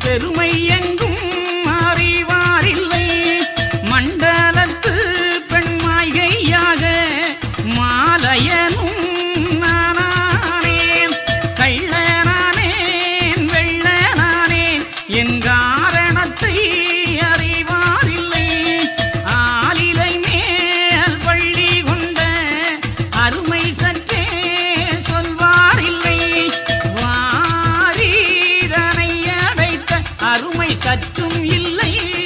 பெருமை எங்கும் அறிவாரில்லை மண்டலத்து பெண்மாய்கையாக மாலையனும் நானானேன் கள்ளனானேன் வெள்ளனானேன் என் காரணத்தை அறிவாரில்லை ஆலிலை மேல் பள்ளி கொண்ட அருமை சற்றே சொல்வாரில்லை வாரீரனை அடைத்த அருமை சற்றும் இல்லை